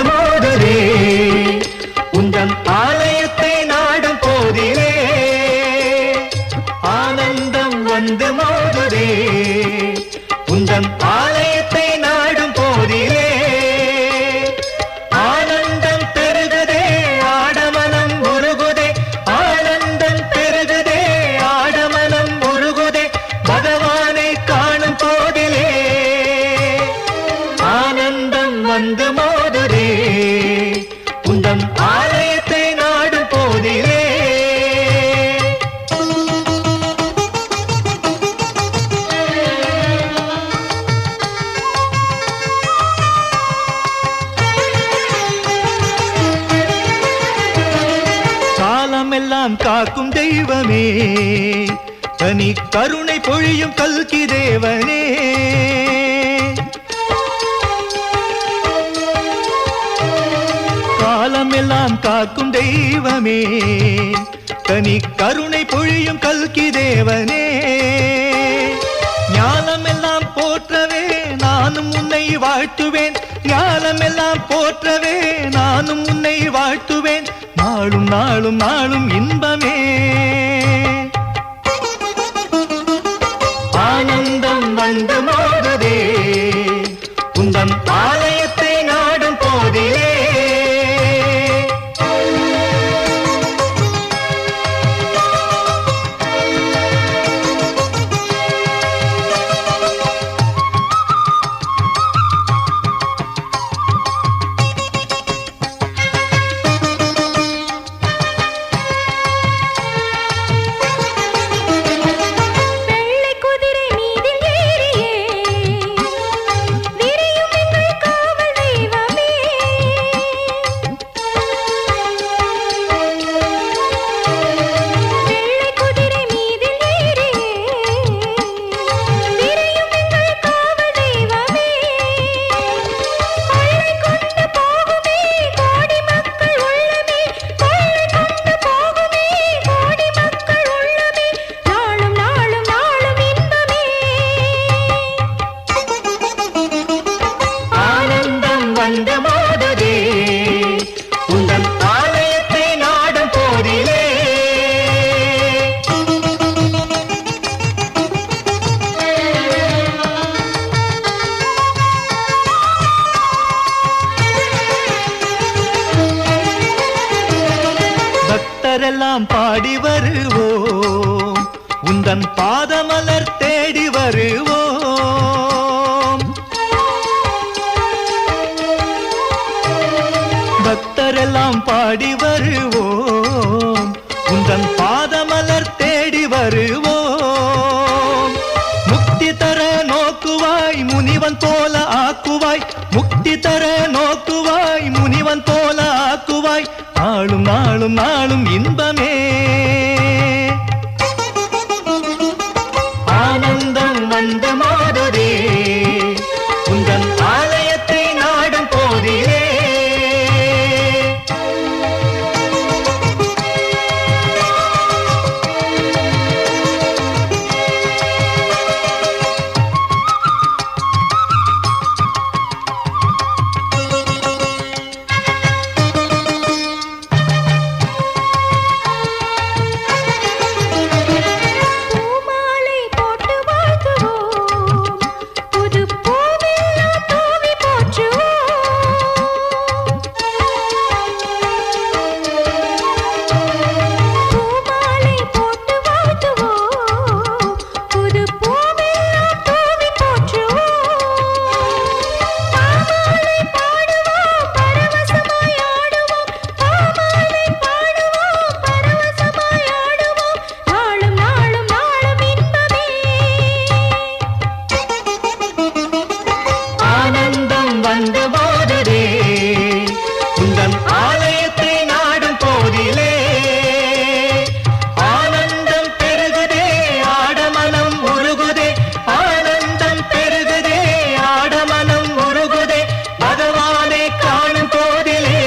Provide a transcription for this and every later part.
மோதுதே உந்தன் ஆலயத்தை நாடும் போதிலே ஆனந்தம் வந்து மோதுதே உந்தன் ஆலயத்தை நாடும் போதிலே ஆனந்தம் பெருகுதே ஆடமனம் உருகுதே ஆனந்தம் பெருகுதே ஆடமனம் உருகுதே பகவானை காணும் போதிலே ஆனந்தம் வந்து மோதுதே உந்தன் ஆலயத்தை நாடும் போதிலே காலமெல்லாம் காக்கும் தெய்வமே தனி கருணை பொழியும் கல்கி தேவனே காலமெல்லாம் காக்கும் தெய்வமே தனி கருணை பொழியும் கல்கி தேவனே ஞானமெல்லாம் போற்றவே நானும் உன்னை வாழ்த்துவேன் ஞானமெல்லாம் போற்றவே நானும் உன்னை வாழ்த்துவேன் நாளும் நாளும் நாளும் இன்பமே ஆனந்தம் வந்து மோதுதே உந்தன் ஆலயத்தை நாடும் போதிலே வெள்ளை குதிரை மீதில் ஏறியே விரியும் எங்கள் காவல் தெய்வமே வெள்ளை குதிரை மீதில் ஏறியே விரியும் எங்கள் காவல் தெய்வமே கொள்ளை கொண்டு போகுமே கோடி மக்கள் உள்ளமே கொள்ளை கொண்டு போகுமே கோடி மக்கள் உள்ளமே நாளும் நாளும் நாளும் இன்பமே ஆனந்தம் வந்து மோதுதே உந்தன் ஆலயத்தை நாடும் போதிலே பக்தரெல்லாம் பாடி வருவோம் உந்தன் பாதமலர் தேடி வருவோம் பக்தரெல்லாம் பாடி வருவோம் உந்தன் பாதமலர் தேடி வருவோம் முக்தி தர நோக்குவாய் முனிவன் போல ஆக்குவாய் முக்தி தர நோக்குவாய் முனிவன் போல ஆக்குவாய் நாளும் நாளும் நாளும் இன்பமே ஆனந்தம் வந்து மோதுதே உந்தன் ஆலயத்தை நாடும் போதிலே பூமாலை போட்டு வாழ்த்துவோம் புது பூவெல்லாம் தூவி போற்றுவோம் பூமாலை போட்டு வாழ்த்துவோம் புது பூவெல்லாம் தூவி போற்றுவோம் பாமாலை பாடுவோம் பரவசமாய் ஆடுவோம் பாமாலை பாடுவோம் பரவசமாய் ஆடுவோம் நாளும் நாளும் நாளும் இன்பமே ஆனந்தம் வந்து மோதுதே உந்தன் ஆலயத்தை நாடும் போதிலே ஆனந்தம் பெருகுதே ஆடமனம் உருகுதே ஆனந்தம் பெருகுதே ஆடமனம் உருகுதே பகவானை காணும் போதிலே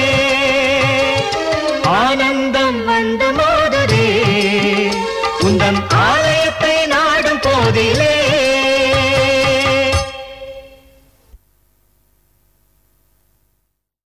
ஆனந்தம் வந்து மோதுதே உந்தன் ஆலயத்தை நாடும் போதிலே